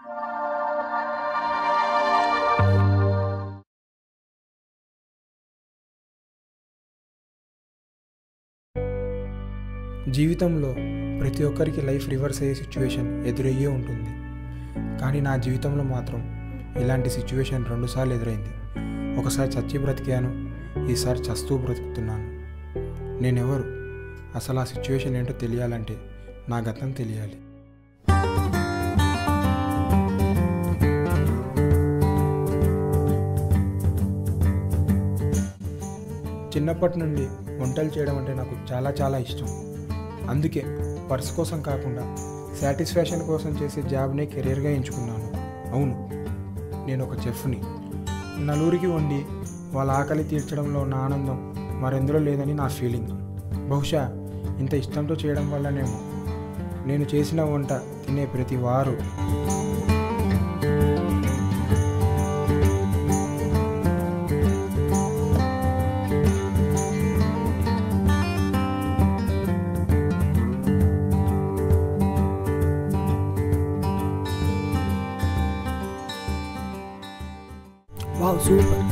జీవితంలో ప్రతి ఒక్కరికి లైఫ్ రివర్స్ అయ్యే సిచ్యువేషన్ ఎదురయ్యే ఉంటుంది కానీ నా జీవితంలో మాత్రం ఇలాంటి సిచ్యువేషన్ రెండుసార్లు ఎదురైంది ఒకసారి చచ్చి బ్రతికాను ఈసారి చస్తూ బ్రతుకుతున్నాను నేనెవరు అసలు ఆ సిచ్యువేషన్ ఏంటో తెలియాలంటే నా గతం తెలియాలి చిన్నప్పటి నుండి వంటలు చేయడం అంటే నాకు చాలా చాలా ఇష్టం అందుకే పర్స్ కోసం కాకుండా సాటిస్ఫాక్షన్ కోసం చేసే జాబ్నే కెరీర్గా ఎంచుకున్నాను అవును నేను ఒక చెఫ్ని నలుగురికి వండి వాళ్ళ ఆకలి తీర్చడంలో ఉన్న ఆనందం మరెందులో లేదని నా ఫీలింగ్ బహుశా ఇంత ఇష్టంతో చేయడం వల్లనేమో నేను చేసిన వంట తినే ప్రతి వారు వావ్ సూపర్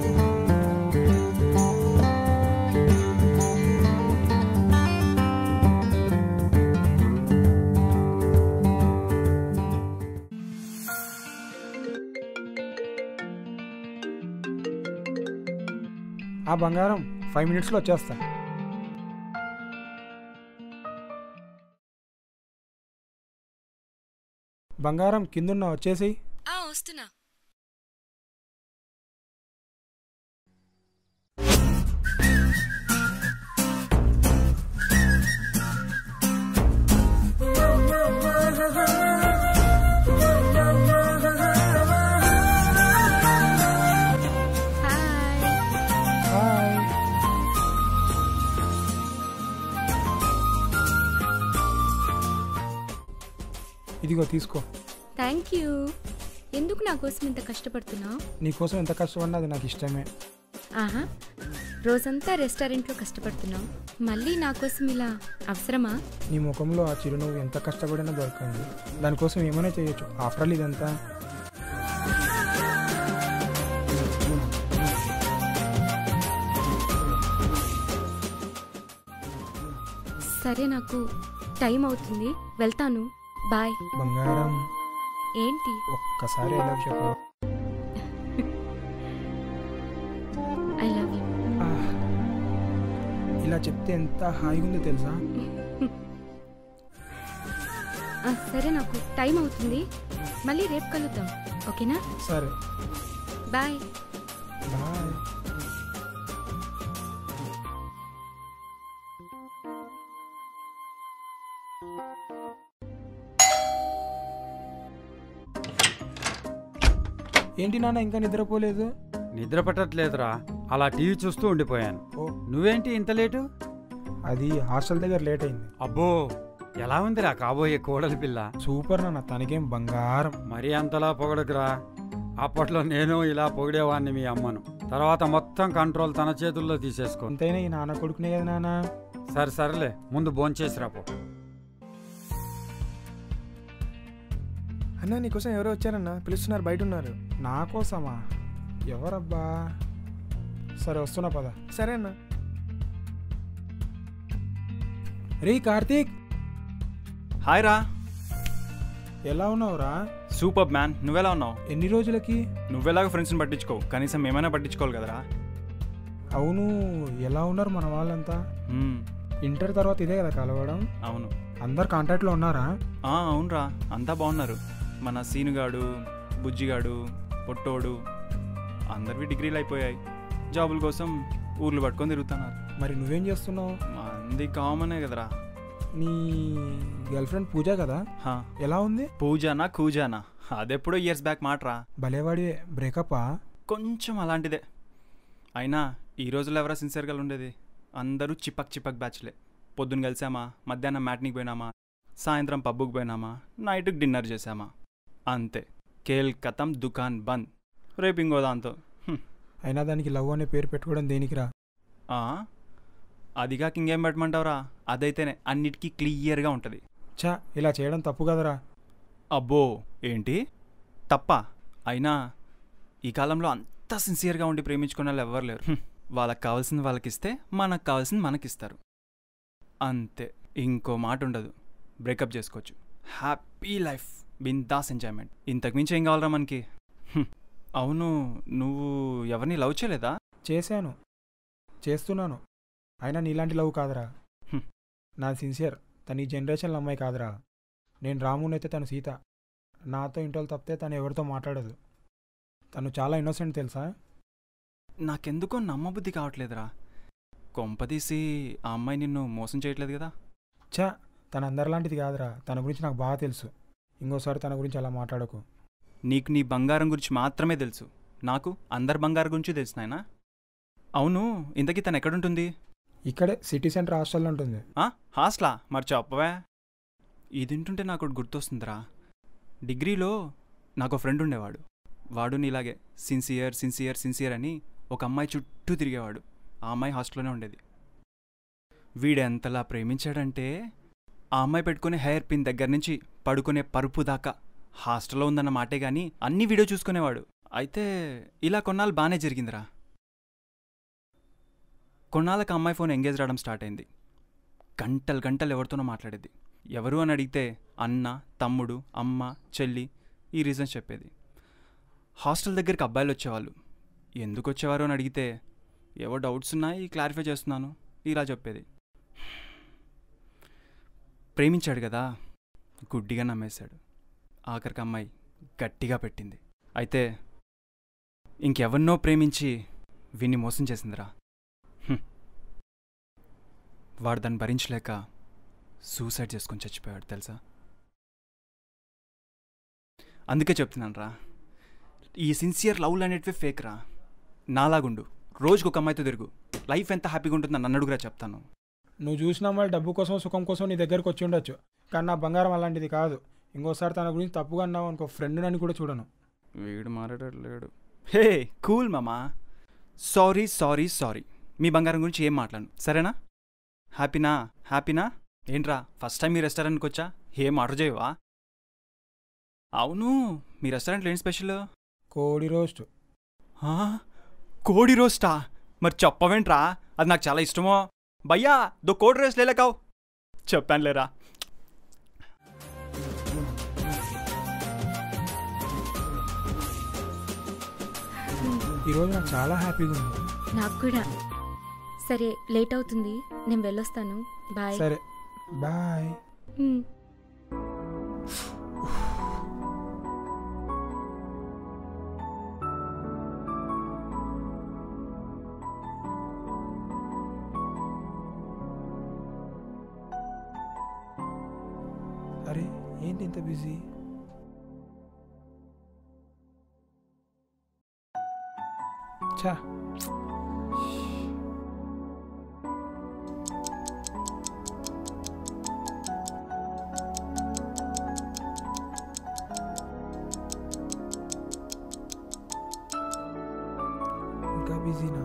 ఆ బంగారం ఫైవ్ మినిట్స్లో వచ్చేస్తా బంగారం కిందున్న వచ్చేసి ఆ వస్తున్నా హాయ్ హాయ్ ఇదిగో తీసుకో థ్యాంక్ యూ ఎందుకు నా కోసం ఇంత కష్టపడుతున్నావు నీకోసం ఎంత కష్టపడినా అది నాకు ఇష్టమే ఆహా రోజంతా రెస్టారెంట్లో కష్టపడుతున్నావు మళ్ళీ నా కోసం ఇలా అవసరమా నీ ముఖంలో ఆ చిరునవ్వు ఎంత కష్టపడినా దొరకండి దానికోసం ఏమైనా చేయొచ్చు ఆఫ్టర్ ఆల్ ఇదంతా సరే నాకు టైం అవుతుంది వెళ్తాను బాయ్ బంగారం ఏంటి ఒక్కసారి ఎలా చెప్పు ఐ లవ్ యూ ఆహ్. ఇలా చెప్తే ఎంత హాయిగా ఉందో తెలుసా సరే నాకు టైం అవుతుంది మళ్ళీ రేపు కలుద్దాం ఓకేనా సరే బాయ్ బాయ్ ఏంటి నాన్న ఇంకా నిద్రపోలేదు నిద్ర పట్టట్లేదురా అలా టీవీ చూస్తూ ఉండిపోయాను ఓ నువ్వేంటి ఇంత లేటు అది హాస్టల్ దగ్గర లేట్ అయింది అబ్బో ఎలా ఉందిరా కాబోయే కోడలి పిల్ల సూపర్ నాన్న తనకేం బంగారం మరీ అంతలా పొగడకురా అప్పట్లో నేను ఇలా పొగిడేవాడిని మీ అమ్మను తర్వాత మొత్తం కంట్రోల్ తన చేతుల్లో తీసేసుకో ఎంతైనా ఈ నాన్న కొడుకునే కదా నాన్న సరే సరేలే ముందు భోంచేసి రాపో అన్న నీకోసం ఎవరో వచ్చారన్న పిలుస్తున్నారు బయట ఉన్నారు నా కోసమా ఎవరబ్బా సరే వస్తున్నా పద సరే అన్న రే కార్తీక్ హాయ్ రా ఎలా ఉన్నావురా సూపర్ మ్యాన్ నువ్వెలా ఉన్నావు ఎన్ని రోజులకి నువ్వెలాగ ఫ్రెండ్స్ని పట్టించుకో కనీసం ఏమైనా పట్టించుకోవాలి కదరా అవును ఎలా ఉన్నారు మన వాళ్ళంతా మ్మ్, ఇంటర్ తర్వాత ఇదే కదా కలవడం అవును అందరు కాంటాక్ట్లో ఉన్నారా ఆ, అవునరా అంతా బాగున్నారు మన సీనుగాడు బుజ్జిగాడు పొట్టోడు అందరివి డిగ్రీలు అయిపోయాయి జాబుల కోసం ఊర్లు పట్టుకొని తిరుగుతున్నారు మరి నువ్వేం చేస్తున్నావు మంది కామనే కదరా నీ గర్ల్ ఫ్రెండ్ పూజ కదా హా, ఎలా ఉంది పూజానా కూజానా అదెప్పుడో ఇయర్స్ బ్యాక్ మాట్రా భలేవాడివే బ్రేకప్పా కొంచెం అలాంటిదే అయినా ఈ రోజుల్లో ఎవరా సిన్సియర్గా ఉండేది అందరూ చిపక్ చిపక్ బ్యాచ్లే పొద్దున్న కలిసామా మధ్యాహ్నం మ్యాట్నికి పోయినామా సాయంత్రం పబ్బుకి పోయినామా నైట్కి డిన్నర్ చేసామా అంతే కేల్ కథం దుకాన్ బంద్ రేపు ఇంకో దాంతో హ్మ్. అయినా దానికి లవ్ అనే పేరు పెట్టుకోవడం దేనికిరా ఆ, అదిగాక ఇంకేం పెట్టమంటావురా అదైతేనే అన్నిటికీ క్లియర్గా ఉంటుంది ఛా ఇలా చేయడం తప్పు కదరా అబ్బో ఏంటి తప్ప అయినా ఈ కాలంలో అంత సిన్సియర్గా ఉండి ప్రేమించుకున్న వాళ్ళు ఎవ్వరు లేరు హ్మ్. వాళ్ళకి కావాల్సింది వాళ్ళకిస్తే మనకు కావాల్సింది మనకిస్తారు అంతే ఇంకో మాట ఉండదు బ్రేకప్ చేసుకోవచ్చు హ్యాపీ లైఫ్ బిందాస్ ఎంజాయ్మెంట్ ఇంతకుమించి ఏం కావాలరా మనకి హ్మ్. అవును నువ్వు ఎవరిని లవ్ చేయలేదా చేశాను చేస్తున్నాను అయినా నీలాంటి లవ్ కాదురా హ్మ్. నా సిన్సియర్ తన ఈ జనరేషన్లో అమ్మాయి కాదురా నేను రామునైతే తను సీత నాతో ఇంటోళ్ళు తప్పితే తను ఎవరితో మాట్లాడదు తను చాలా ఇన్నోసెంట్ తెలుసా నాకెందుకో నమ్మబుద్ధి కావట్లేదురా కొంపదీసి ఆ అమ్మాయి నిన్ను మోసం చేయట్లేదు కదా ఛా తన అందరిలాంటిది కాదురా తన గురించి నాకు బాగా తెలుసు ఇంకోసారి తన గురించి అలా మాట్లాడకు నీకు నీ బంగారం గురించి మాత్రమే తెలుసు నాకు అందరి బంగారం గురించి తెలుసు నాయనా అవును ఇంతకీ తను ఎక్కడుంటుంది ఇక్కడే సిటీ సెంటర్ హాస్టల్లో ఉంటుంది ఆ, హాస్టలా మరి చెప్పవే ఇది వింటుంటే నాకు ఒకటి గుర్తొస్తుందిరా డిగ్రీలో నాకు ఫ్రెండ్ ఉండేవాడు వాడు నీలాగే సిన్సియర్ సిన్సియర్ సిన్సియర్ అని ఒక అమ్మాయి చుట్టూ తిరిగేవాడు ఆ అమ్మాయి హాస్టల్లోనే ఉండేది వీడెంతలా ప్రేమించాడంటే ఆ అమ్మాయి పెట్టుకునే హెయిర్ పిన్ దగ్గర నుంచి పడుకునే పరుపు దాకా హాస్టల్లో ఉందన్న మాటే గాని అన్ని వీడియో చూసుకునేవాడు అయితే ఇలా కొన్నాళ్ళు బాగానే జరిగిందిరా కొన్నాళ్ళకి అమ్మాయి ఫోన్ ఎంగేజ్ రావడం స్టార్ట్ అయింది గంటలు గంటలు ఎవరితోనో మాట్లాడేది ఎవరు అని అడిగితే అన్న తమ్ముడు అమ్మ చెల్లి ఈ రీజన్స్ చెప్పేది హాస్టల్ దగ్గరికి అబ్బాయిలు వచ్చేవాళ్ళు ఎందుకు వచ్చేవారు అని అడిగితే ఏవో డౌట్స్ ఉన్నాయి క్లారిఫై చేస్తున్నాను ఇలా చెప్పేది ప్రేమించాడు కదా గుడ్డిగా నమ్మేశాడు ఆఖరికి అమ్మాయి గట్టిగా పెట్టింది అయితే ఇంకెవరినో ప్రేమించి విన్ని మోసం చేసిందిరా హ్మ్. వాడు దాన్ని భరించలేక సూసైడ్ చేసుకొని చచ్చిపోయాడు తెలుసా అందుకే చెప్తున్నాను రా ఈ సిన్సియర్ లవ్లు అనేటివి ఫేక్ రా నాలాగుండు రోజుకొక అమ్మాయితో తిరుగు లైఫ్ ఎంత హ్యాపీగా ఉంటుందని నన్ను అడుగురా చెప్తాను నువ్వు చూసిన వాళ్ళు డబ్బు కోసం సుఖం కోసం నీ దగ్గరకు వచ్చి ఉండొచ్చు కానీ నా బంగారం అలాంటిది కాదు ఇంకోసారి తన గురించి తప్పుగా అన్నావు అనుకో ఫ్రెండ్ అని కూడా చూడను వీడు మాట్లాడలేడు హే కూల్ మామా సారీ సారీ సారీ మీ బంగారం గురించి ఏం మాట్లాడను సరేనా హ్యాపీనా హ్యాపీనా ఏంట్రా ఫస్ట్ టైం మీ రెస్టారెంట్కి వచ్చా ఏం ఆర్డర్ చేయవా అవును మీ రెస్టారెంట్లో ఏంటి స్పెషల్ కోడి రోస్ట్ ఆ, కోడి రోస్టా మరి చెప్పవేంట్రా అది నాకు చాలా ఇష్టమో భయ్యా దో కోడి రోస్ట్ లేలేకావు చెప్పాను లేరా ఈరోజు నాకు చాలా హ్యాపీగా ఉంది నాకు కూడా సరే లేట్ అవుతుంది నేను వెళ్ళొస్తాను బాయ్ సరే బాయ్ హ్మ్. అరే ఏంటి ఇంత బిజీ చా ఇంకా బిజీనా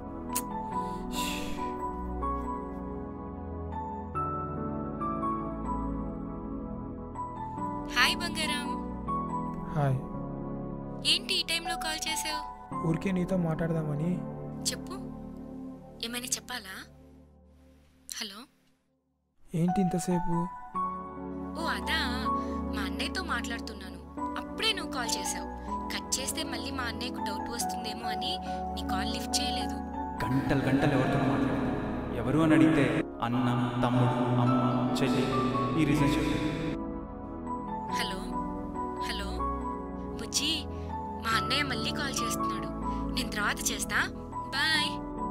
హాయ్ బంగారం హాయ్ ఏంటి ఈ టైంలో కాల్ చేసావు ఊరికే నీతో మాట్లాడదామని చెప్పు ఏమైనా చెప్పాలా హలో ఏంటి ఇంతసేపు ఓ అదా మా అన్నయ్యతో మాట్లాడుతున్నాను అప్పుడే నువ్వు కాల్ చేసావు కట్ చేస్తే మళ్ళీ మా అన్నయ్యకు డౌట్ వస్తుందేమో అని నీ కాల్ లిఫ్ట్ చేయలేదు గంటలు గంటలు ఎవరితో మాట్లాడారు ఎవరు అని అడిగితే అన్న తమ్ముడు అమ్మ చెల్లి ఈ రీజన్ చెప్పారు హలో హలో బుజ్జి మా అన్నయ్య మళ్ళీ కాల్ చేస్తున్నాడు నేను తర్వాత చేస్తా బాయ్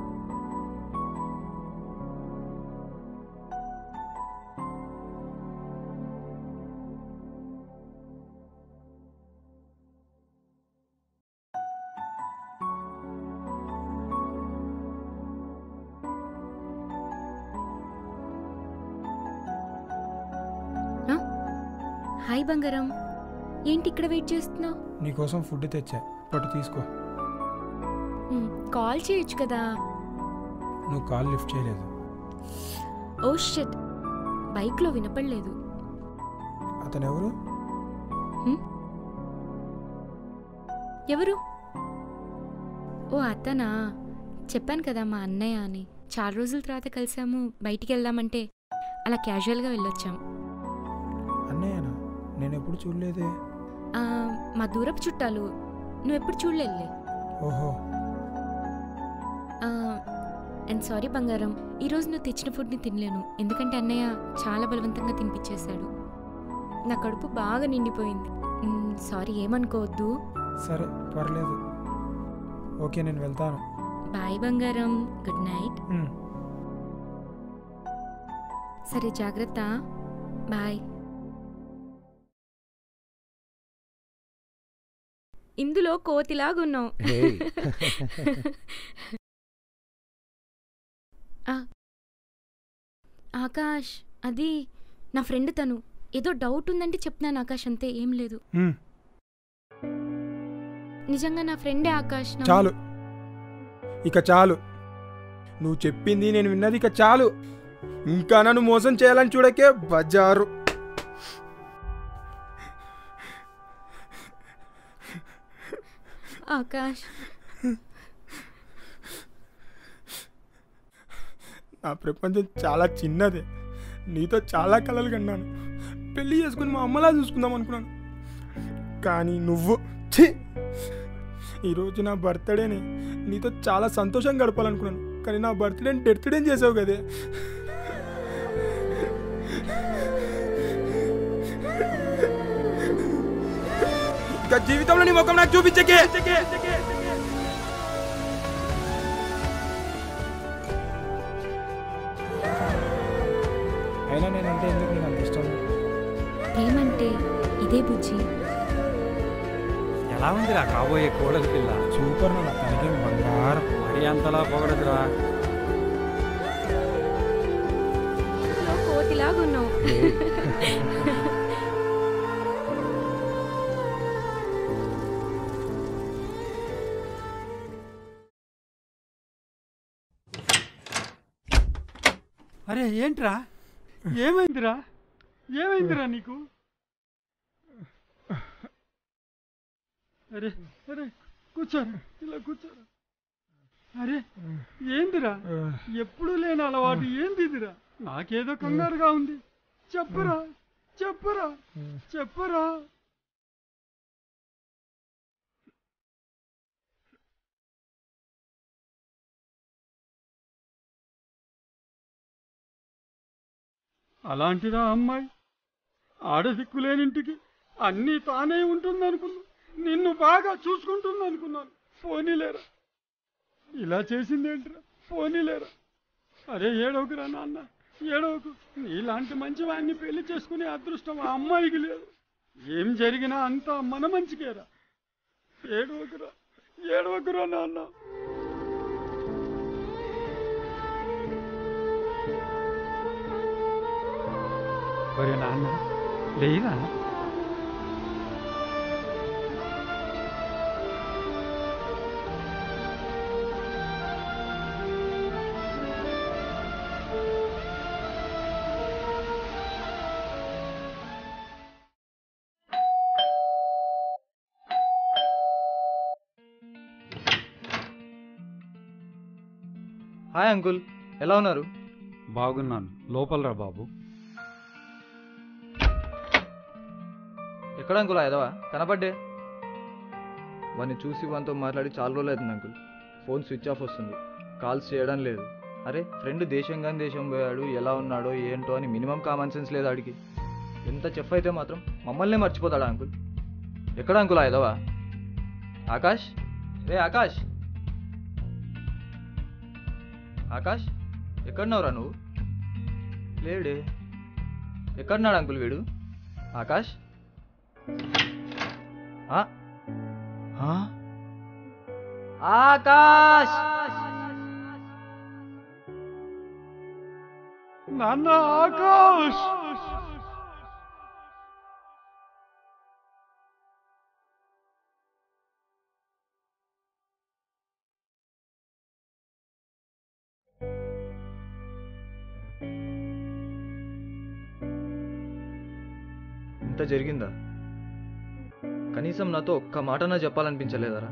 ఆ? హాయ్ బంగారం ఏంటి ఇక్కడ వెయిట్ చేస్తున్నావు నీకోసం ఫుడ్ తెచ్చా పట్టు తీసుకో కాల్ చేయొచ్చు కదా నువ్వు కాల్ లిఫ్ట్ చేయలేదు ఓ షిట్ బైక్లో వినపడలేదు అతను ఎవరు ఎవరు ఓ అతనా చెప్పాను కదా మా అన్నయ్య అని చాలా రోజుల తర్వాత కలిసాము బయటికి వెళ్దామంటే అలా క్యాజువల్గా వెళ్ళొచ్చాం అన్నయ్యనా నేను ఎప్పుడు చూడలేదే ఆ, మా దూరపు చుట్టాలు నువ్వు ఎప్పుడు చూడలేదులే ఓహో అండ్ సారీ బంగారం ఈరోజు నువ్వు తెచ్చిన ఫుడ్ని తినలేను ఎందుకంటే అన్నయ్య చాలా బలవంతంగా తినిపించేశాడు నా కడుపు బాగా నిండిపోయింది సారీ ఏమనుకోవద్దు సరే పర్లేదు ఓకే నేను వెళ్తాను బాయ్ బంగారం గుడ్ నైట్ ఉమ్. సరే జాగ్రత్త బాయ్ ఇందులో కోతిలాగున్నావు Hey. ఆ, ఆకాష్ అది నా ఫ్రెండ్ తను ఏదో డౌట్ ఉందంటే చెప్తున్నాను ఆకాష్ అంతే ఏం లేదు ఉమ్. నిజంగా నా ఫ్రెండే ఆకాష్ నా- చాలు ఇక చాలు నువ్వు చెప్పింది నేను విన్నది ఇక చాలు ఇంకా నన్ను మోసం చేయాలని చూడకే బజారు ఆకాష్ నా ప్రపంచం చాలా చిన్నదే నీతో చాలా కలలు కన్నాను పెళ్లి చేసుకుని మా అమ్మలా చూసుకుందాం అనుకున్నాను కానీ నువ్వు ఛీ ఈరోజు నా బర్త్డేని నీతో చాలా సంతోషంగా గడపాలనుకున్నాను కానీ నా బర్త్డేని డెత్డే చేసావు కదే ఇంకా జీవితంలో నీ ముఖం నాకు చూపించకే అయినా నేనంటే ఎందుకు నీకు అంత ఇష్టం ఏమంటే ఇదే బుజ్జి ఎలా ఉందిరా కాబోయే కోడలి పిల్ల సూపర్ నా తనకేం బంగారం మరి అంతలా పొగడదురా కోతిలాగున్నావు అరే ఏంట్రా ఏమైందిరా ఏమైందిరా నీకు అరే అరే కూర్చోరా ఇలా కూర్చోరా అరే ఏందిరా ఎప్పుడు లేని అలవాటు ఏందిదిరా నాకేదో కంగారుగా ఉంది చెప్పరా చెప్పరా చెప్పరా అలాంటిదా అమ్మాయి ఆడదిక్కులేనింటికి అన్నీ తానే ఉంటుందనుకున్నా నిన్ను బాగా చూసుకుంటుందనుకున్నాను పోనీలేరా ఇలా చేసిందేంట్రా పోనీలేరా అరే ఏడవకురా నాన్న ఏడవకు నీలాంటి మంచి వాడిని పెళ్లి చేసుకునే అదృష్టం ఆ అమ్మాయికి లేదు ఏం జరిగినా అంతా మన మంచికేరా ఏడవకురా ఏడవకురా నాన్న ఒరే నాన్న లేరా హాయ్ అంకుల్ ఎలా ఉన్నారు బాగున్నాను లోపలరా బాబు ఎక్కడ అంకుల్ ఎదవా కనపడ్డే వాడిని చూసి వానితో మాట్లాడి చాలా రోజులు అవుతుంది అంకుల్ ఫోన్ స్విచ్ ఆఫ్ వస్తుంది కాల్స్ చేయడం లేదు అరే ఫ్రెండ్ దేశం కానీ దేశం పోయాడు ఎలా ఉన్నాడో ఏంటో అని మినిమం కామన్ సెన్స్ లేదు ఆడికి ఎంత చెఫ్ అయితే మాత్రం మమ్మల్నే మర్చిపోతాడా అంకుల్ ఎక్కడ అంకుల్ ఎదవా ఆకాష్ రే ఆకాష్ ఆకాష్ ఎక్కడున్నావురా నువ్వు లేడే ఎక్కడున్నాడు అంకుల్ వీడు ఆకాష్ ఆ? ఆ? ఆకాష్ నాన్న ఆకాష్ ఇంత జరిగిందా కనీసం నాతో ఒక్క మాటనా చెప్పాలనిపించలేదరా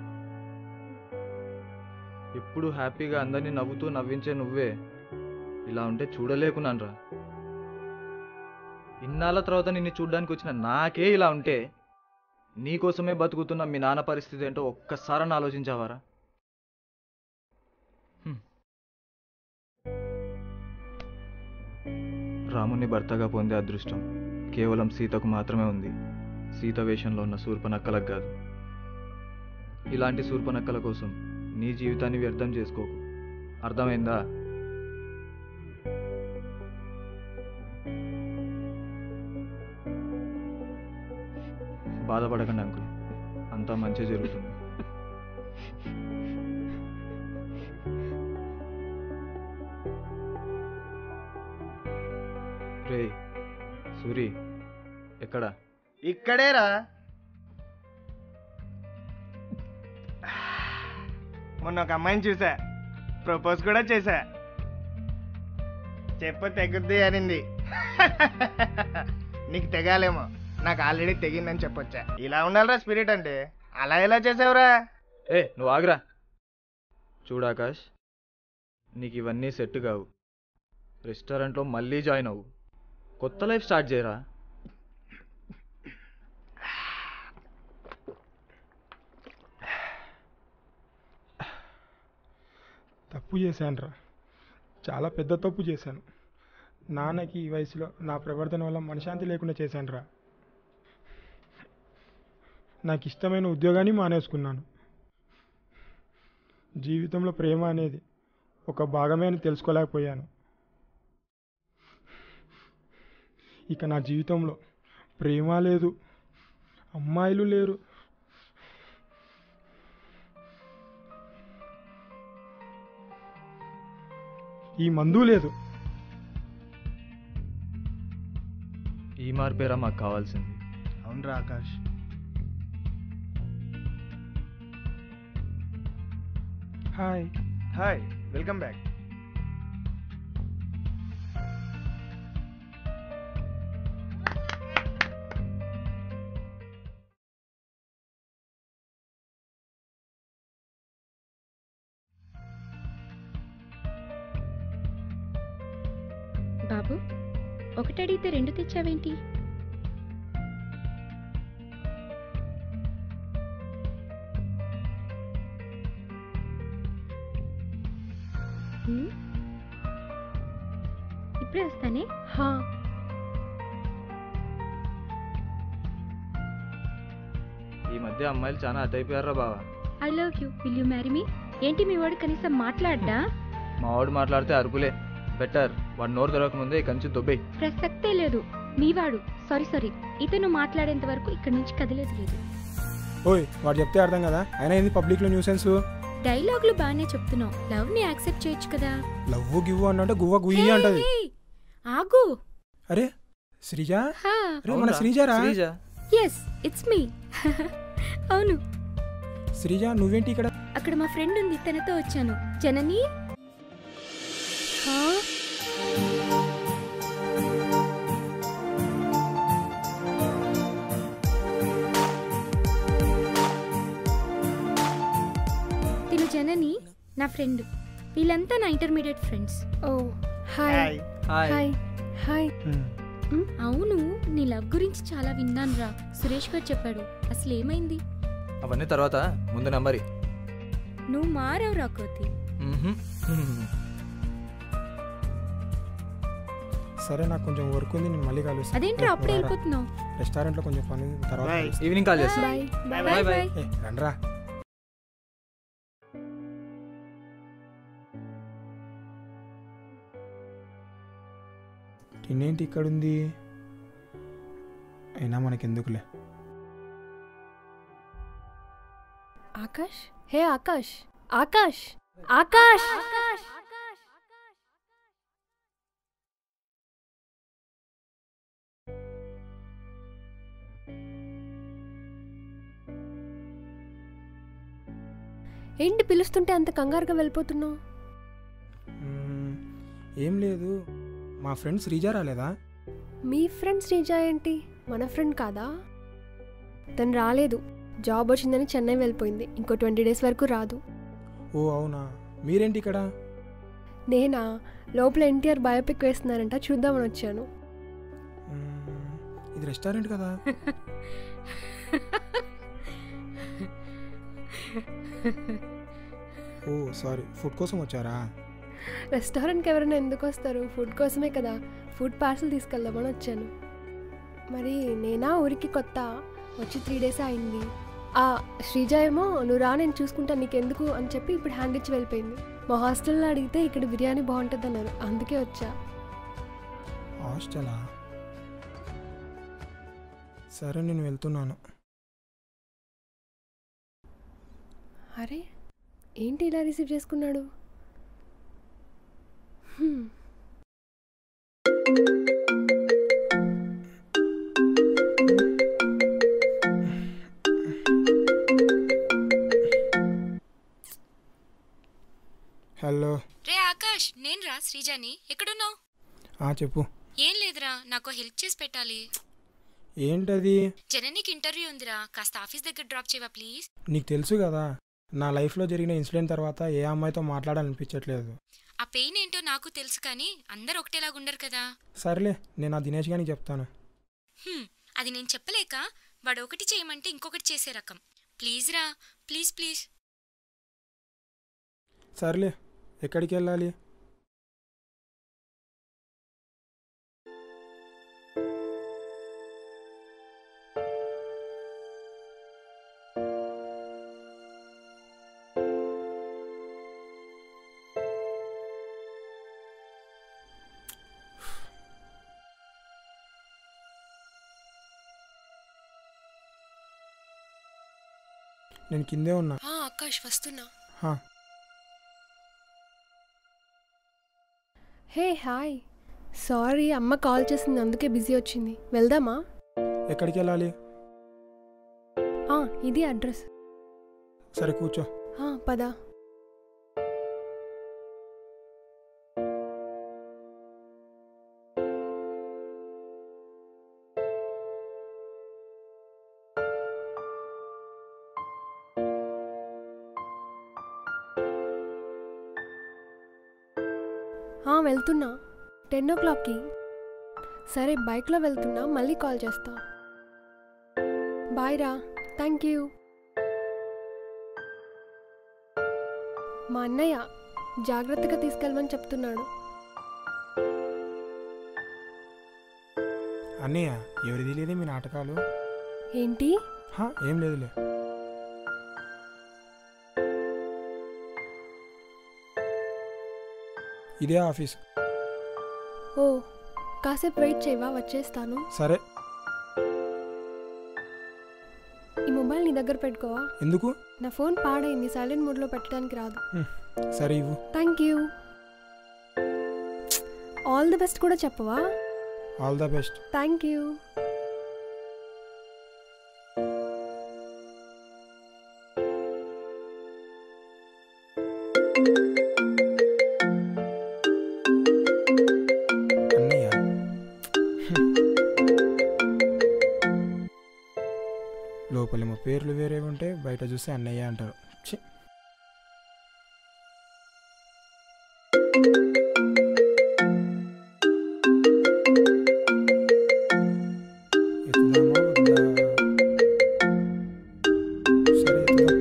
ఎప్పుడు హ్యాపీగా అందరినీ నవ్వుతూ నవ్వించే నువ్వే ఇలా ఉంటే చూడలేకున్నానరా ఇన్నాళ్ళ తర్వాత నిన్ను చూడ్డానికి వచ్చిన నాకే ఇలా ఉంటే నీకోసమే బతుకుతున్న మీ నాన్న పరిస్థితి ఏంటో ఒక్కసారని ఆలోచించావారా హ్మ్. రాముని భర్తగా పొందే అదృష్టం కేవలం సీతకు మాత్రమే ఉంది సీత వేషంలో ఉన్న శూర్పనక్కలకు కాదు ఇలాంటి శూర్పనక్కల కోసం నీ జీవితాన్ని వ్యర్థం చేసుకోకు అర్థమైందా బాధపడకండి అంకుల్ అంతా మంచి జరుగుతుంది రే సూరి ఎక్కడ ఇక్కడేరా మొన్న ఒక అమ్మాయిని చూసా ప్రపోజ్ కూడా చేశా చెప్ప తెగుద్ది అనింది నీకు తెగాలేమో నాకు ఆల్రెడీ తెగిందని చెప్పొచ్చా ఇలా ఉండాలిరా స్పిరిట్ అంటే అలా ఎలా చేసావురా ఏ నువ్వు ఆగ్రా చూడు ఆకాష్ నీకు ఇవన్నీ సెట్ కావు రెస్టారెంట్లో మళ్ళీ జాయిన్ అవ్వు కొత్త లైఫ్ స్టార్ట్ చేయరా తప్పు చేశానురా చాలా పెద్ద తప్పు చేశాను నాన్నకి ఈ వయసులో నా ప్రవర్తన వల్ల మనశాంతి లేకుండా చేశానురా నాకు ఇష్టమైన ఉద్యోగాన్ని మానేసుకున్నాను జీవితంలో ప్రేమ అనేది ఒక భాగమే అని తెలుసుకోలేకపోయాను ఇక నా జీవితంలో ప్రేమ లేదు అమ్మాయిలు లేరు ఈ మందు లేదు ఈ మార్పేరా మాకు కావాల్సింది అవునరా Akash hi hi welcome back బాబు ఒకటి అడిగితే రెండు తెచ్చావేంటి ఉమ్. ఇప్పుడే వస్తానే హా ఈ మధ్య అమ్మాయిలు చాలా అతైపోయారా బావా I love you will you marry me ఏంటి మీ వాడు కనీసం మాట్లాడ్డా మా వాడు మాట్లాడితే అరుపులే బెటర్ వాడు నోరు తెరవక ముందే ఇక్కడి నుంచి దొబ్బే ప్రసక్తే లేదు మీవాడు సారీ సారీ ఇతను మాట్లాడేంత వరకు ఇక్కడి నుంచి కదిలేదు లేదు ఓయ్ వాడు చెప్తే అర్థం కదా అయినా ఏంది పబ్లిక్లో న్యూసెన్స్ డైలాగులు బాగానే చెప్తున్నావు లవ్ ని యాక్సెప్ట్ చేయొచ్చు కదా లవ్వు గివ్వు అంటే గువ్వ గుయ్యి అంటది హే, ఆగు అరే శ్రీజ హా అరే మన శ్రీజారా శ్రీజ ఎస్ ఇట్స్ మీ అవును శ్రీజ నువ్వేంటి ఇక్కడ అక్కడ మా ఫ్రెండ్ ఉంది తనతో వచ్చాను జనని హా? తిను జనని నా ఫ్రెండ్ వీళ్ళంతా నా ఇంటర్మీడియట్ ఫ్రెండ్స్ ఓ hi hi hi hi hmm. Um, అవును నీ లవ్ గురించి చాలా విన్నాను రా సురేష్ గారు చెప్పాడు అసలు ఏమైంది అవన్నీ తర్వాత ముందు నంబరి నువ్వు మారావు రా కోతి సరే నాకు కొంచెం వర్క్ ఉంది నేను మళ్ళీ కలుస్తాను అదేంట్రా అప్పుడే వెళ్ళిపోతున్నావు రెస్టారెంట్లో కొంచెం పని ఉంది, తర్వాత Bye. కలుస్తాను. ఈవినింగ్ కాల్ చేస్తా bye Bye, bye bye. Bye ఏ, రండ్రా తినేంటి ఇక్కడుంది అయినా మనకెందుకులే ఆకాష్ హే ఆకాష్ ఆకాష్ ఆకాష్ ఏంటి పిలుస్తుంటే అంత కంగారుగా వెళ్ళిపోతున్నావు మ్మ్, ఏం లేదు మా ఫ్రెండ్ శ్రీజ రాలేదా మీ ఫ్రెండ్ శ్రీజ ఏంటి మన ఫ్రెండ్ కాదా తను రాలేదు జాబ్ వచ్చిందని చెన్నై వెళ్ళిపోయింది ఇంకో ట్వంటీ డేస్ వరకు రాదు ఓ అవునా మీరేంటి ఇక్కడ నేనా లోపల ఎన్టీఆర్ బయోపిక్ వేస్తున్నారంట చూద్దామని వచ్చాను మ్మ్, ఇది రెస్టారెంట్ కదా ఓ సారీ ఫుడ్ కోసం వచ్చారా రెస్టారెంట్కి ఎవరైనా ఎందుకు వస్తారు ఫుడ్ కోసమే కదా ఫుడ్ పార్సల్ తీసుకెళ్దామని వచ్చాను మరి నేనా ఊరికి కొత్త వచ్చి త్రీ డేస్ అయింది ఆ శ్రీజ ఏమో నువ్వు రా నేను చూసుకుంటా నీకెందుకు అని చెప్పి ఇప్పుడు హ్యాండ్ ఇచ్చి వెళ్ళిపోయింది మా హాస్టల్లో అడిగితే ఇక్కడ బిర్యానీ బాగుంటుంది అన్నారు అందుకే వచ్చా హాస్టలా సరే నేను వెళ్తున్నాను అరే ఏంటి ఇలా రిసీవ్ చేసుకున్నాడు హ్మ్. హలో రే ఆకాష్ నేను రా శ్రీజాని ఎక్కడున్నావు ఆ చెప్పు ఏం లేదురా నాకు హెల్ప్ చేసి పెట్టాలి ఏంటది జననికి ఇంటర్వ్యూ ఉందిరా కాస్త ఆఫీస్ దగ్గర డ్రాప్ చేయవా ప్లీజ్ నీకు తెలుసు కదా నా లైఫ్లో జరిగిన ఇన్సిడెంట్ తర్వాత ఏ అమ్మాయితో మాట్లాడాలనిపించట్లేదు ఆ పెయిన్ ఏంటో నాకు తెలుసు కానీ అందరు ఒకటేలాగా ఉండరు కదా సర్లే నేను ఆ దినేష్ గారికి చెప్తాను హ్మ్, అది నేను చెప్పలేక వాడు ఒకటి చేయమంటే ఇంకొకటి చేసే రకం ప్లీజ్ రా ప్లీజ్ ప్లీజ్ సర్లే ఎక్కడికి వెళ్ళాలి నేను కిందే ఉన్నా ఆ, ఆకాష్ వస్తున్నా హా, హే హాయ్ సారీ అమ్మ కాల్ చేసింది అందుకే బిజీ వచ్చింది వెళ్దామా ఎక్కడికి వెళ్ళాలి ఆ, ఇది అడ్రస్ సరే కూర్చో ఆ, పద ఆ, వెళ్తున్నా టెన్ ఓ క్లాక్కి సరే బైక్లో వెళ్తున్నా మళ్ళీ కాల్ చేస్తా బాయ్ రా థ్యాంక్ యూ మా అన్నయ్య జాగ్రత్తగా తీసుకెళ్ళమని చెప్తున్నాడు అన్నయ్య ఎవరిది లేదే మీ నాటకాలు ఏంటి హా, ఏం లేదులే ఇదే ఆఫీస్ ఓ కాసేపు వెయిట్ చేయవా వచ్చేస్తాను సరే ఈ మొబైల్ నీ దగ్గర పెట్టుకోవా ఎందుకు నా ఫోన్ పాడైంది సైలెంట్ మోడ్లో పెట్టడానికి రాదు సరే ఇవ్వు thank you all the best కూడా చెప్పవా all the best thank you అన్నయ్య లోపలేమో పేర్లు వేరే ఉంటే బయట చూస్తే అన్నయ్య అంటారు ఛీ. ఎత్తుదామా వద్దా? సరే ఎత్తుదాం.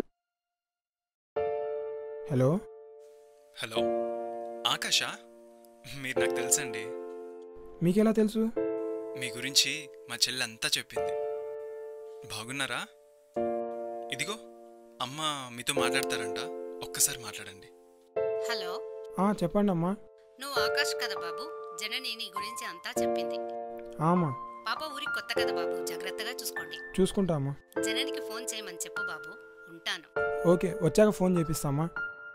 హలో హలో ఆకాషా మీరు నాకు తెలుసండి మీకెలా తెలుసు మీ గురించి మా చెల్లి అంతా చెప్పింది బాగున్నారా ఇదిగో అమ్మ మీతో మాట్లాడతారంట ఒక్కసారి మాట్లాడండి హలో ఆ, చెప్పండి అమ్మా నువ్వు ఆకాష్ కదా బాబు జనని నీ గురించి అంతా చెప్పింది ఆమా పాప ఊరికి కొత్త కదా బాబు జాగ్రత్తగా చూసుకోండి చూసుకుంటామా జననికి ఫోన్ చేయమని చెప్పు బాబు ఉంటాను ఓకే వచ్చాక ఫోన్ చేపిస్తామా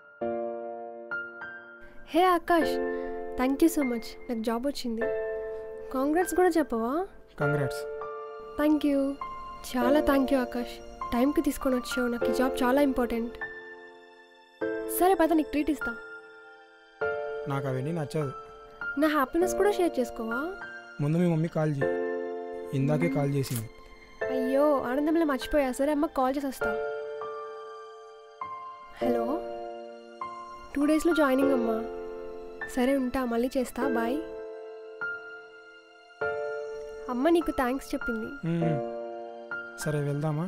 hey Akash thank you so much నాకు జాబ్ వచ్చింది కాంగ్రాట్స్ కూడా చెప్పవా కంగ్రాట్స్ థ్యాంక్ యూ చాలా థ్యాంక్ యూ ఆకాష్ టైంకి తీసుకొని వచ్చావు నాకు ఈ జాబ్ చాలా ఇంపార్టెంట్ సరే పద నీకు ట్రీట్ ఇస్తా నాకు అవన్నీ నచ్చదు నా హ్యాపీనెస్ కూడా షేర్ చేసుకోవా ముందు మీ మమ్మీ కాల్ చేయి ఇందాకే కాల్ చేసింది అయ్యో అయ్యో ఆనందంలో మర్చిపోయా సరే అమ్మకి కాల్ చేసి వస్తా హలో టూ డేస్లో జాయినింగ్ అమ్మా సరే ఉంటా మళ్ళీ చేస్తా బాయ్ అమ్మ నీకు థ్యాంక్స్ చెప్పింది మ్మ్. సరే వెళ్దామా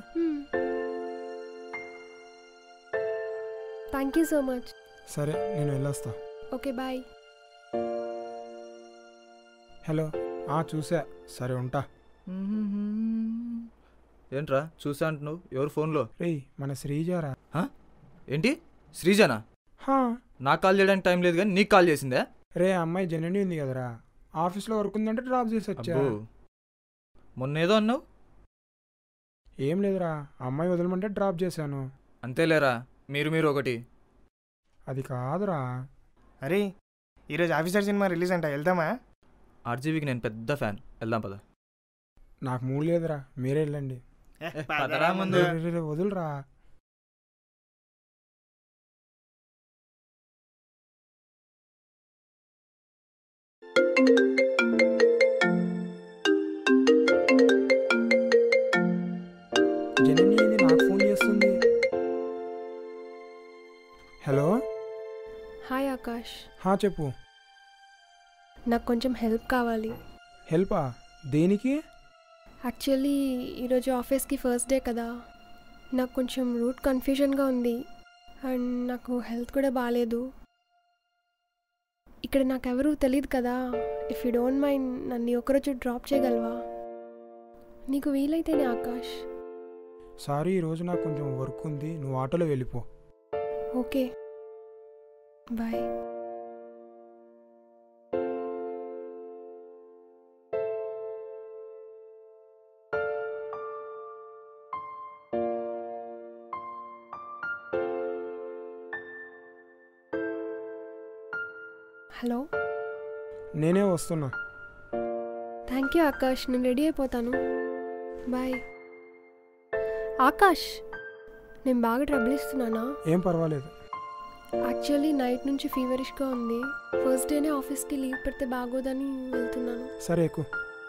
థ్యాంక్ యూ సో మచ్ సరే నేను వెళ్ళొస్తా ఓకే బాయ్ హలో ఆ చూసా సరే ఉంటా ఏంట్రా చూసా అంటున్నావు ఎవరు ఫోన్లో రేయ్ మన శ్రీజారా ఏంటి శ్రీజనా హా నాకు కాల్ చేయడానికి టైం లేదు కానీ నీకు కాల్ చేసిందే రే ఆ అమ్మాయి జనని ఉంది కదరా ఆఫీస్లో వర్క్ ఉందంటే డ్రాప్ చేసి వచ్చా అబ్బో మొన్న ఏదో అన్నావు ఏం లేదురా ఆ అమ్మాయి వదలమంటే డ్రాప్ చేశాను అంతేలేరా మీరు మీరు ఒకటి అది కాదురా అరే ఈరోజు ఆఫీసర్ సినిమా రిలీజ్ అంట వెళ్దామా ఆర్జీబీకి నేను పెద్ద ఫ్యాన్ వెళ్దాం పద నాకు మూడు లేదురా మీరే వెళ్ళండి పదరా ముందు. రే, రే, రే, వదులురా జనని ఏంది నాకు ఫోన్ చేస్తుంది హలో హాయ్ ఆకాష్ హా చెప్పు నాకు కొంచెం హెల్ప్ కావాలి హెల్పా దేనికి యాక్చువల్లీ ఈరోజు ఆఫీస్కి ఫస్ట్ డే కదా నాకు కొంచెం రూట్ కన్ఫ్యూజన్గా ఉంది అండ్ నాకు హెల్త్ కూడా బాగాలేదు ఇక్కడ నాకు ఎవరు తెలియదు కదా ఇఫ్ యూ డోంట్ మైండ్ నన్ను ఒకరోజు డ్రాప్ చేయగలవా నీకు వీలైతేనే ఆకాష్ సారీ ఈరోజు నాకు కొంచెం వర్క్ ఉంది నువ్వు ఆటోలో వెళ్ళిపో ఓకే బాయ్ హలో నేనే వస్తున్నా థ్యాంక్ యూ ఆకాష్ నేను రెడీ అయిపోతాను బాయ్ ఆకాష్ నేను బాగా ట్రబుల్ ఇస్తున్నానా ఏం పర్వాలేదు యాక్చువల్లీ నైట్ నుంచి ఫీవరిష్గా ఉంది ఫస్ట్ డేనే ఆఫీస్కి లీవ్ పెడితే బాగోదని వెళ్తున్నాను సరే ఎక్కువ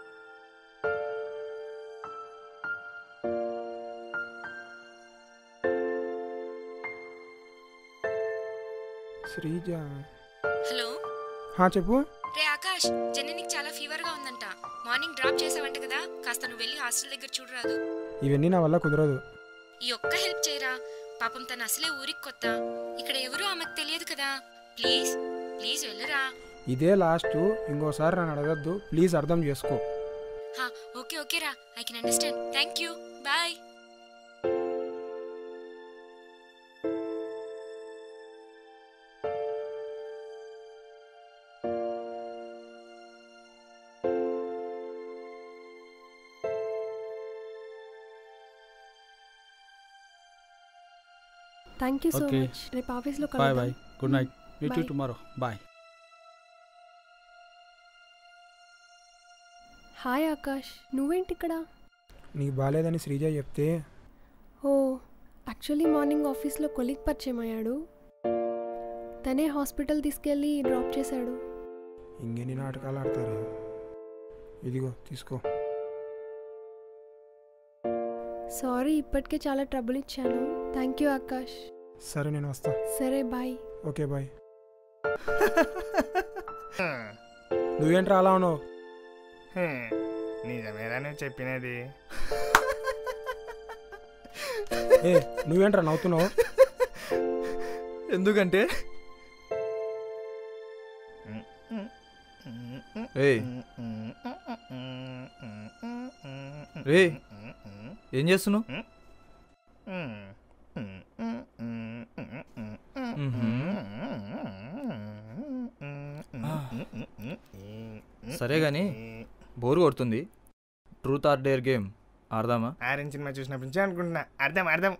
శ్రీజ హలో హా చెప్పు రే ఆకాష్ జననికి చాలా ఫీవర్గా ఉందంట మార్నింగ్ డ్రాప్ చేసావంట కదా కాస్త నువ్వు వెళ్ళి హాస్టల్ దగ్గర చూడరాదు ఇవన్నీ నా వల్ల కుదరదు ఈ ఒక్క హెల్ప్ చేయరా పాపం తను అసలే ఊరికి కొత్త ఇక్కడ ఎవరు ఆమెకు తెలియదు కదా ప్లీజ్ ప్లీజ్ వెళ్ళరా ఇదే లాస్ట్ ఇంకోసారి నన్ను అడగద్దు ప్లీజ్ అర్థం చేసుకో హా ఓకే ఓకే రా I can understand thank you bye thank you so Okay. Much రేపు ఆఫీస్లో బాయ్ కలుద్దాం bye good night meet you Bye. Tomorrow bye hi Akash నువ్వేంటి ఇక్కడ నీకు బాగాలేదని శ్రీజ చెప్తే ఓ యాక్చువల్లీ మార్నింగ్ ఆఫీస్లో కొలీగ్ పరిచయం అయ్యాడు తనే హాస్పిటల్ తీసుకెళ్ళి డ్రాప్ చేశాడు ఇంకెన్ని నాటకాలు ఆడతారు ఇదిగో తీసుకో సారీ ఇప్పటికే చాలా ట్రబుల్ ఇచ్చాను థ్యాంక్ యూ ఆకాష్ సరే నేను వస్తా సరే బాయ్ ఓకే బాయ్ నువ్వేంట్రా అలా ఉన్నావు హ్మ్. నిజమేరా నువ్వు చెప్పినది ఏ నువ్వేంట్రా నవ్వుతున్నావు ఎందుకంటే ఏయ్ రే ఏం చేస్తున్నావు సరే గాని బోర్ కొడుతుంది ట్రూత్ ఆర్ డేర్ గేమ్ ఆడదామా ఆరెంజ్ సినిమా చూసినప్పటి నుంచి అనుకుంటున్నా అర్థం అర్థం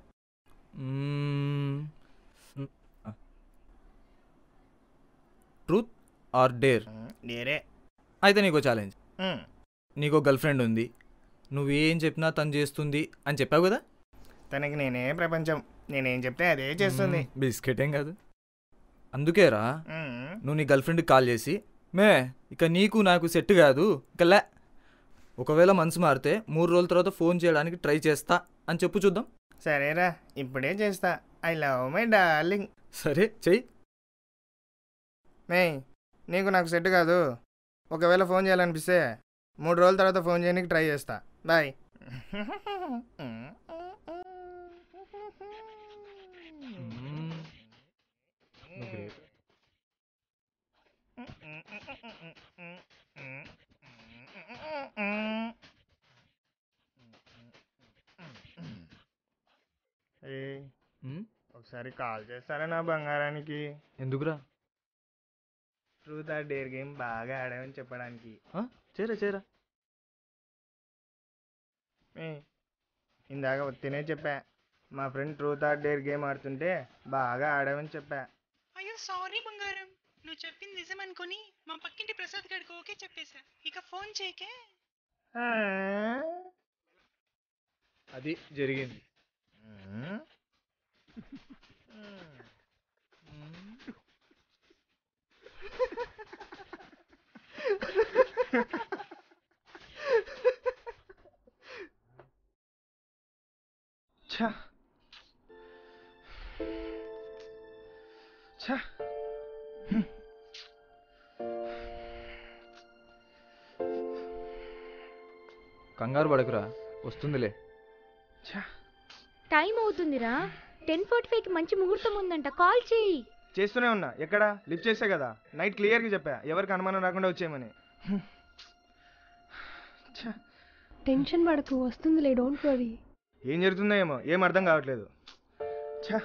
ట్రూత్ ఆర్ డేర్ డేరే అయితే నీకో ఛాలెంజ్ నీకో గర్ల్ ఫ్రెండ్ ఉంది నువ్వేం చెప్పినా తను చేస్తుంది అని చెప్పావు కదా తనకి నేనే ప్రపంచం నేనేం చెప్తే అదే చేస్తుంది మ్మ్, బిస్కెట్ ఏం కాదు అందుకేరా మ్మ్. నువ్వు నీ గర్ల్ ఫ్రెండ్కి కాల్ చేసి మే ఇక నీకు నాకు సెట్ కాదు ఇక లే ఒకవేళ మనసు మారితే మూడు రోజుల తర్వాత ఫోన్ చేయడానికి ట్రై చేస్తా అని చెప్పు చూద్దాం సరేరా ఇప్పుడే చేస్తా ఐ లవ్ మై డార్లింగ్ సరే చెయ్యి మే నీకు నాకు సెట్ కాదు ఒకవేళ ఫోన్ చేయాలనిపిస్తే మూడు రోజుల తర్వాత ఫోన్ చేయడానికి ట్రై చేస్తా బాయ్ ఏ ఉమ్, ఒకసారి కాల్ చేస్తారా నా బంగారానికి ఎందుకురా ట్రూత్ ఆర్ డేర్ గేమ్ బాగా ఆడామని చెప్పడానికి ఆ, చేరా చేరా ఏ, ఇందాక ఒత్తినే చెప్పా మా friend truth or dare game ఆడుతుంటే బాగా ఆడామని చెప్పా అయ్యో సారీ బంగారం నువ్వు చెప్పింది నిజం అనుకుని మా పక్కింటి ప్రసాద్ గడికి ఓకే చెప్పేశా ఇక ఫోన్ చేయకే ఆ? అది జరిగింది ఉమ్. ఛ. ఛ. కంగారు పడకురా వస్తుందిలే ఛ. టైం అవుతుందిరా టెన్ ఫార్టీ ఫైవ్కి మంచి ముహూర్తం ఉందంట కాల్ చేయి చేస్తూనే ఉన్నా ఎక్కడ లిఫ్ట్ చేసే కదా నైట్ క్లియర్గా చెప్పా ఎవరికి అనుమానం రాకుండా వచ్చేయమని ఛ. టెన్షన్ పడకు వస్తుందిలే డోంట్ వరీ ఏం జరుగుతుందో ఏమో ఏం అర్థం కావట్లేదు ఛ.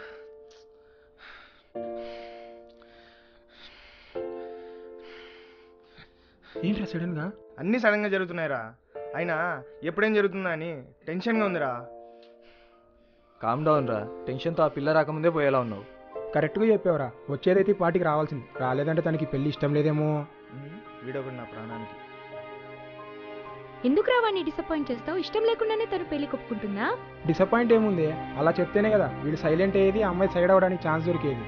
ఏంట్రా సడన్గా అన్నీ సడన్గా జరుగుతున్నాయిరా అయినా ఎప్పుడేం జరుగుతుందా అని టెన్షన్గా ఉందిరా కామ్ డౌన్ రా టెన్షన్తో ఆ పిల్ల రాకముందే పోయేలా ఉన్నావు కరెక్ట్గా చెప్పావురా వచ్చేదైతే ఈ పార్టీకి రావాల్సింది రాలేదంటే తనకి పెళ్లి ఇష్టం లేదేమో ఉమ్, వీడొకడు నా ప్రాణానికి ఎందుకు రావాన్ని డిసప్పాయింట్ చేస్తావు ఇష్టం లేకుండానే తను పెళ్లి కొప్పుకుంటుందా డిసప్పాయింట్ ఏముంది అలా చెప్తేనే కదా వీడు సైలెంట్ అయ్యేది ఆ అమ్మాయి సైడ్ అవ్వడానికి ఛాన్స్ దొరికేది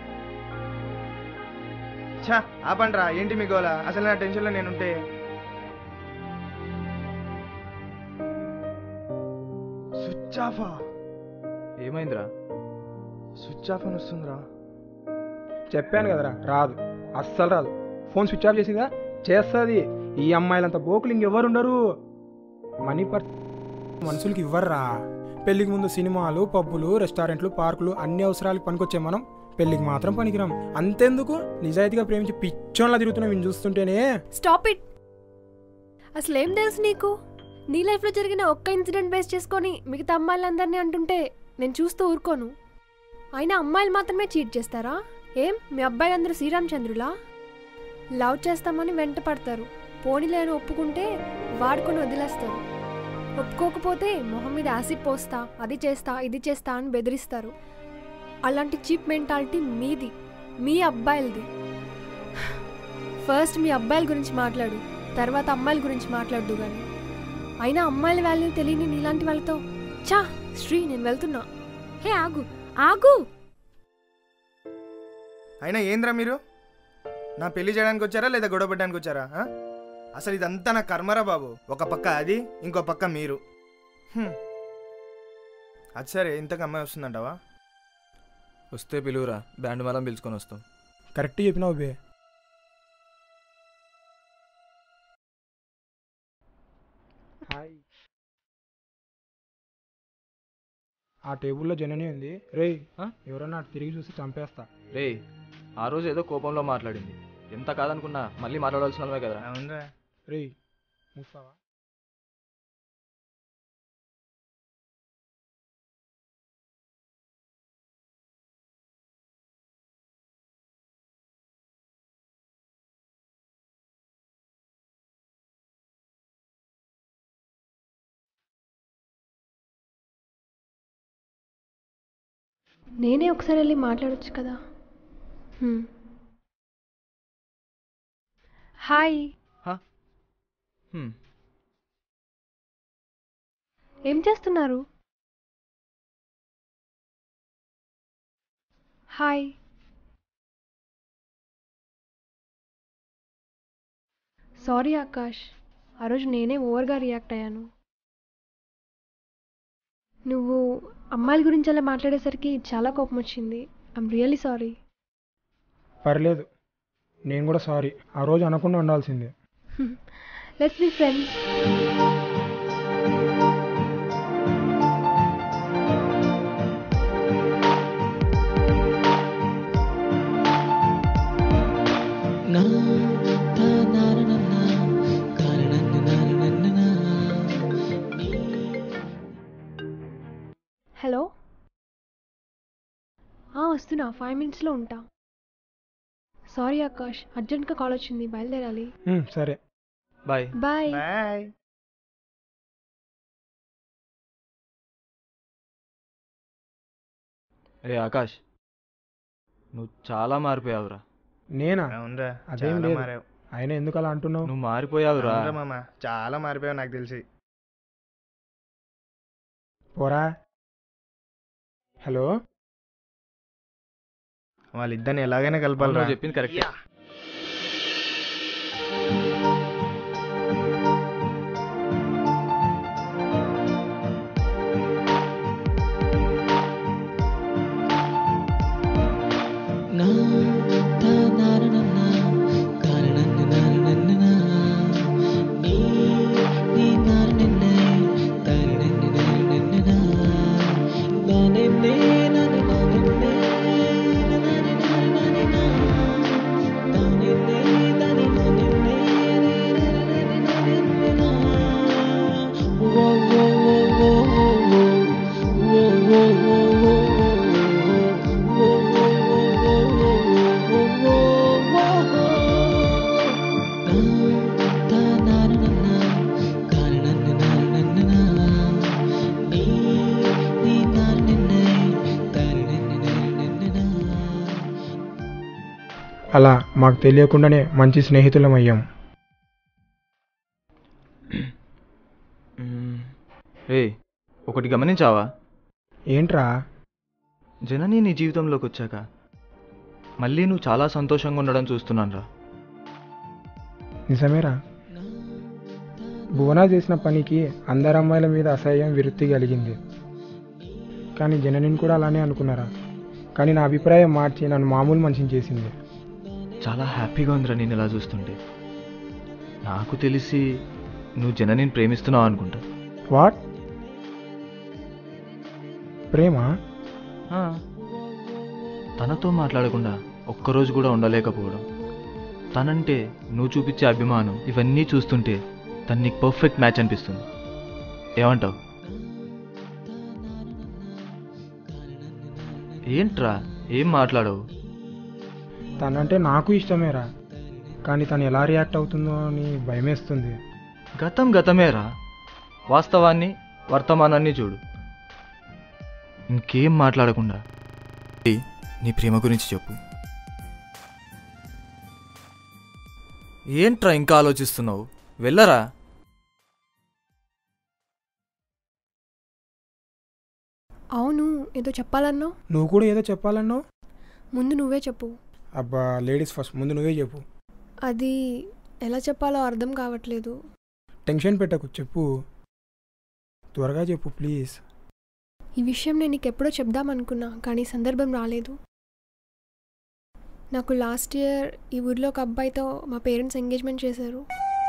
ఛా ఆపండ్రా ఏంటి మీ గోల అసలు నా టెన్షన్లో నేనుంటే స్విచ్ ఆఫా ఏమైందిరా స్విచ్ ఆఫ్ అని వస్తుందిరా చెప్పాను కదరా రాదు అస్సలు రాదు ఫోన్ స్విచ్ ఆఫ్ చేసిందా చేస్తుంది ఈ అమ్మాయిలంత బోకులు ఇంకెవరుండరు మనీ పర్ మనుషులకి ఇవ్వర్రా పెళ్ళికి ముందు సినిమాలు పబ్బులు రెస్టారెంట్లు పార్కులు అన్ని అవసరాలకు పనికొచ్చే మనం పెళ్ళికి మాత్రం పనికిరాం అంతెందుకు నిజాయితీగా ప్రేమించి పిచ్చోన్లా తిరుగుతున్నాం వీళ్ళు చూస్తుంటేనే స్టాప్ ఇట్ అసలు ఏం తెలుసు నీకు నీ లైఫ్లో జరిగిన ఒక్క ఇన్సిడెంట్ బేస్ చేసుకొని మిగతా అమ్మాయిలందరినీ అంటుంటే నేను చూస్తూ ఊరుకోను అయినా అమ్మాయిలు మాత్రమే చీట్ చేస్తారా ఏం మీ అబ్బాయిలందరూ శ్రీరామచంద్రులా లవ్ చేస్తామని వెంట పడతారు పోనీలేని ఒప్పుకుంటే వాడుకొని వదిలేస్తారు ఒప్పుకోకపోతే మొహం మీద యాసిడ్ పోస్తా అది చేస్తా ఇది చేస్తా అని బెదిరిస్తారు అలాంటి చీప్ మెంటాలిటీ మీది మీ అబ్బాయిలది ఫస్ట్ మీ అబ్బాయిల గురించి మాట్లాడు తర్వాత అమ్మాయిల గురించి మాట్లాడదు కానీ అయినా అమ్మాయిల వాల్యూ తెలియని నీలాంటి వాళ్ళతో చా శ్రీ నేను వెళ్తున్నా హే ఆగు ఆగు అయినా ఏంద్రా మీరు నా పెళ్లి చేయడానికి వచ్చారా లేదా గొడవ పెట్టడానికి వచ్చారా ఆ? అసలు ఇదంతా నా కర్మరా బాబు ఒక పక్క అది ఇంకో పక్క మీరు హ్మ్. అది సరే ఇంతకు అమ్మాయి వస్తుందంటావా వస్తే పిలువురా బ్యాండ్ మేళం పిలుచుకొని వస్తాం కరెక్ట్ చెప్పినావు బే హాయ్ ఆ టేబుల్లో జనని ఉంది రేయ్ ఆ? ఎవరన్నా అటు తిరిగి చూసి చంపేస్తా రే ఆ రోజు ఏదో కోపంలో మాట్లాడింది ఎంత కాదనుకున్నా మళ్ళీ మాట్లాడాల్సిన వాళ్ళమే కదరా అవునరా రేయ్ మూస్తావా నేనే ఒకసారి వెళ్ళి మాట్లాడొచ్చు కదా హ్మ్. హాయ్ హ్మ్. ఏం చేస్తున్నారు హాయ్ సారీ ఆకాష్ ఆ రోజు నేనే ఓవర్గా రియాక్ట్ అయ్యాను నువ్వు అమ్మాయిల గురించి అలా మాట్లాడేసరికి చాలా కోపం వచ్చింది ఐఎమ్ రియల్లీ సారీ పర్లేదు నేను కూడా సారీ ఆ రోజు అనకుండా ఉండాల్సిందే లెట్స్ బి ఫ్రెండ్స్ హలో ఆ, వస్తున్నా ఫైవ్ మినిట్స్లో ఉంటా సారీ ఆకాష్ అర్జెంట్గా కాల్ వచ్చింది బయలుదేరాలి ఉమ్, సరే బాయ్ బాయ్ బాయ్ రే ఆకాష్ నువ్వు చాలా మారిపోయావురా నేనా అవునరా అదేం చాలా లేదు మారావు ఆయన ఎందుకు అలా అంటున్నావు నువ్వు మారిపోయావురా అవునురా మామ చాలా మారిపోయావు నాకు తెలిసి పోరా హలో వాళ్ళిద్దరిని ఎలాగైనా అవును, కలపాలి నువ్వు చెప్పింది కరెక్ట్ అలా మాకు తెలియకుండానే మంచి స్నేహితులం అయ్యాం రే ఒకటి గమనించావా ఏంట్రా జనని నీ జీవితంలోకి వచ్చాక మళ్ళీ నువ్వు చాలా సంతోషంగా ఉండడం చూస్తున్నాను రా నిజమేరా భువన చేసిన పనికి అందరు అమ్మాయిల మీద అసహ్యం విరుత్తి కలిగింది కానీ జననిని కూడా అలానే అనుకున్నారా కానీ నా అభిప్రాయం మార్చి నన్ను మామూలు మనిషిని చేసింది చాలా హ్యాపీగా ఉందిరా నేను ఇలా చూస్తుంటే నాకు తెలిసి నువ్వు జననిని ప్రేమిస్తున్నావు అనుకుంటా వాట్ ప్రేమ ఆ. తనతో మాట్లాడకుండా ఒక్కరోజు కూడా ఉండలేకపోవడం తనంటే నువ్వు చూపించే అభిమానం ఇవన్నీ చూస్తుంటే తను నీకు పర్ఫెక్ట్ మ్యాచ్ అనిపిస్తుంది ఏమంటావు ఏంట్రా ఏం మాట్లాడవు తనంటే నాకు ఇష్టమేరా కానీ తను ఎలా రియాక్ట్ అవుతుందో అని భయమేస్తుంది గతం గతమేరా వాస్తవాన్ని వర్తమానాన్ని చూడు ఇంకేం మాట్లాడకుండా నీ ప్రేమ గురించి చెప్పు ఏంట్రా ఇంకా ఆలోచిస్తున్నావు వెళ్ళరా అవును ఏదో చెప్పాలన్నావు నువ్వు కూడా ఏదో చెప్పాలన్నావు ముందు నువ్వే చెప్పు అబ్బా లేడీస్ ఫస్ట్ ముందు నువ్వే చెప్పు అది ఎలా చెప్పాలో అర్థం కావట్లేదు టెన్షన్ పెట్టకు చెప్పు త్వరగా చెప్పు ప్లీజ్ ఈ విషయం నేను నీకు ఎప్పుడో చెప్దామనుకున్నా కానీ సందర్భం రాలేదు నాకు లాస్ట్ ఇయర్ ఈ ఊర్లో ఒక అబ్బాయితో మా పేరెంట్స్ ఎంగేజ్మెంట్ చేశారు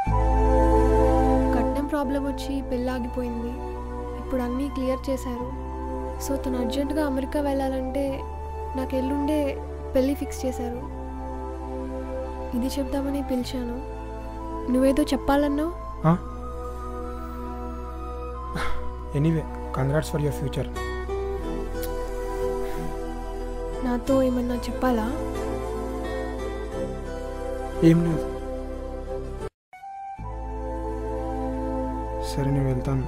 కట్నం ప్రాబ్లం వచ్చి పెళ్ళి ఆగిపోయింది ఇప్పుడు అన్నీ క్లియర్ చేశారు సో తను అర్జెంటుగా అమెరికా వెళ్ళాలంటే నాకు ఎల్లుండే పెళ్ళి ఫిక్స్ చేశారు ఇది చెప్దామని పిలిచాను నువ్వేదో చెప్పాలన్నావు anyway congrats for your future నాతో ఏమన్నా చెప్పాలా ఏం లేదు సరే నేను వెళ్తాను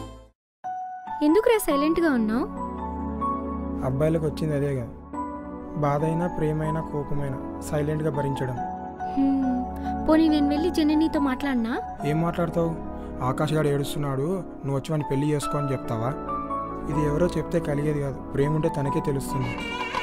ఎందుకురా సైలెంట్గా ఉన్నావు అబ్బాయిలకు వచ్చింది అదే కదా బాధైనా ప్రేమైనా కోపమైనా సైలెంట్గా భరించడం హ్మ్, పోనీ నేను వెళ్ళి జననీతో మాట్లాడినా ఏం మాట్లాడతావు ఆకాష్ గారు ఏడుస్తున్నాడు నువ్వు వచ్చి వాడిని పెళ్లి చేసుకో అని చెప్తావా ఇది ఎవరో చెప్తే కలిగేది కాదు ప్రేమ ఉంటే తనకే తెలుస్తుంది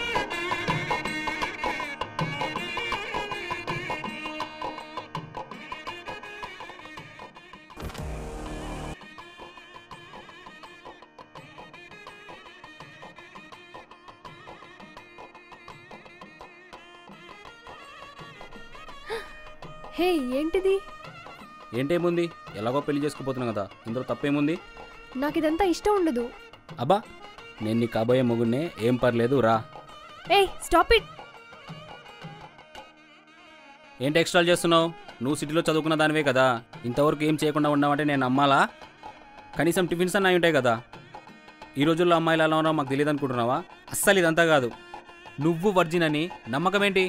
హే ఏంటిది ఏంటేముంది ఎలాగో పెళ్లి చేసుకుపోతున్నావు కదా ఇందులో తప్పేముంది నాకు ఇదంతా ఇష్టం ఉండదు అబ్బా నేను నీ కాబోయే మొగుడినే ఏం పర్లేదు రా ఏయ్ స్టాప్ ఇట్ ఏంటి ఎక్స్ట్రాలు చేస్తున్నావు నువ్వు సిటీలో చదువుకున్న దానివే కదా ఇంతవరకు ఏం చేయకుండా ఉన్నావంటే నేను నమ్మాలా కనీసం టిఫిన్స్ అన్న ఉంటాయి కదా ఈ రోజుల్లో అమ్మాయిలు ఎలా ఉన్నారో మాకు తెలియదు అనుకుంటున్నావా అస్సలు ఇదంతా కాదు నువ్వు వర్జిన్ అని నమ్మకం ఏంటి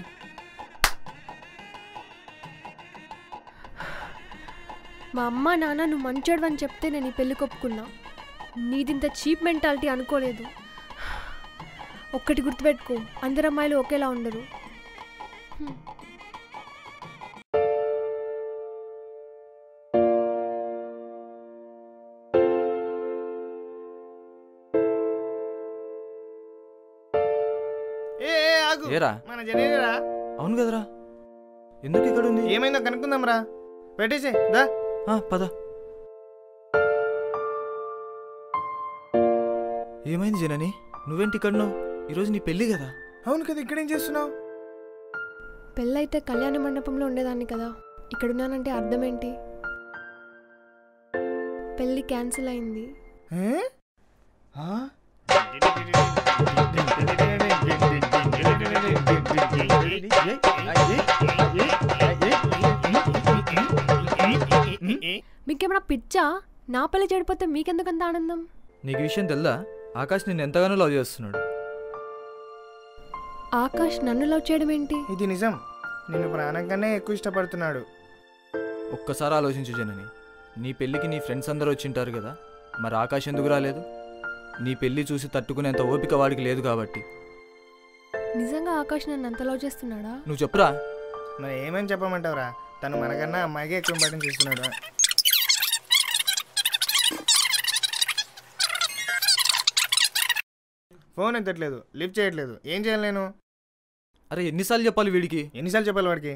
మా అమ్మ నాన్న నువ్వు మంచోడు అని చెప్తే నేను ఈ పెళ్లి కొప్పుకున్నా నీదింత చీప్ మెంటాలిటీ అనుకోలేదు ఒక్కటి గుర్తుపెట్టుకో అందరు అమ్మాయిలు ఒకేలా ఉండరు హ్మ్. ఏ ఏ, ఆగు ఏరా మన జనేరా అవును కదరా ఎందుకు ఇక్కడ ఉంది ఏమైందో కనుక్కుందాం రా పెట్టేసే దా ఆ, పద ఏమైంది జనని నువ్వేంటి ఇక్కడ ఉన్నావు ఈరోజు నీ పెళ్ళి కదా అవును కదా ఇక్కడేం చేస్తున్నావు పెళ్ళైతే కళ్యాణ మండపంలో ఉండేదాన్ని కదా ఇక్కడున్నానంటే అర్థం ఏంటి పెళ్ళి క్యాన్సిల్ అయింది ఏ? ఆ? మీకేమైనా పిచ్చా నా పెళ్లి చెడిపోతే మీకెందుకంత ఆనందం నీకు ఈ విషయం తెలుదా ఆకాష్ నిన్ను ఎంతగానో లవ్ చేస్తున్నాడు ఆకాష్ నన్ను లవ్ చేయడం ఏంటి ఇది నిజం నిన్ను ప్రాణం కన్నా ఎక్కువ ఇష్టపడుతున్నాడు ఒక్కసారి ఆలోచించు జనని నీ పెళ్ళికి నీ ఫ్రెండ్స్ అందరూ వచ్చింటారు కదా మరి ఆకాష్ ఎందుకు రాలేదు నీ పెళ్ళి చూసి తట్టుకునేంత ఓపిక వాడికి లేదు కాబట్టి నిజంగా ఆకాష్ నన్ను అంత లవ్ చేస్తున్నాడా నువ్వు చెప్పురా మరి ఏమని చెప్పమంటావురా తను మనకన్నా అమ్మాయికే ఎక్కువ ఇంపార్టెన్స్ ఇస్తున్నాడు ఫోన్ ఎత్తట్లేదు లిఫ్ట్ చేయట్లేదు ఏం చేయాలి నేను అరే ఎన్నిసార్లు చెప్పాలి వీడికి ఎన్నిసార్లు చెప్పాలి వాడికి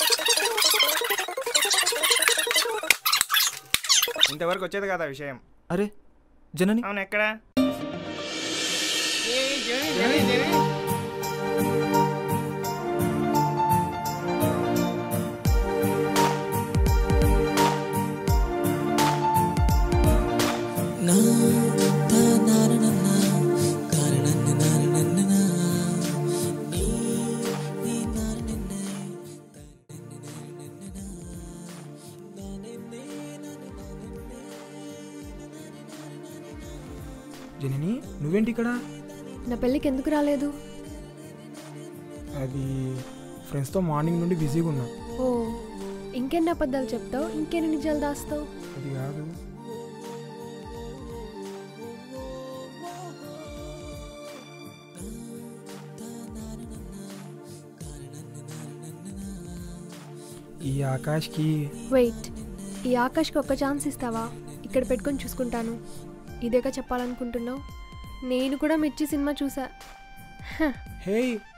ఇంతవరకు వచ్చేది కదా విషయం అరే జనని అవును ఎక్కడా ఏయ్, జెనీ, జెనీ, జెనీ. జనని నువ్వేంటి ఇక్కడ నా పెళ్ళికి ఎందుకు రాలేదు అది ఫ్రెండ్స్తో మార్నింగ్ నుండి బిజీగా ఉన్నా ఓ ఇంకెన్ని అబద్ధాలు చెప్తావు ఇంకెన్ని నిజాలు దాస్తావు అది కాదు ఈ ఆకాష్కి వెయిట్ ఈ ఆకాష్కి ఒక్క ఛాన్స్ ఇస్తావా ఇక్కడ పెట్టుకొని చూసుకుంటాను ఇదేగా చెప్పాలనుకుంటున్నావు నేను కూడా మిర్చి సినిమా చూసా హే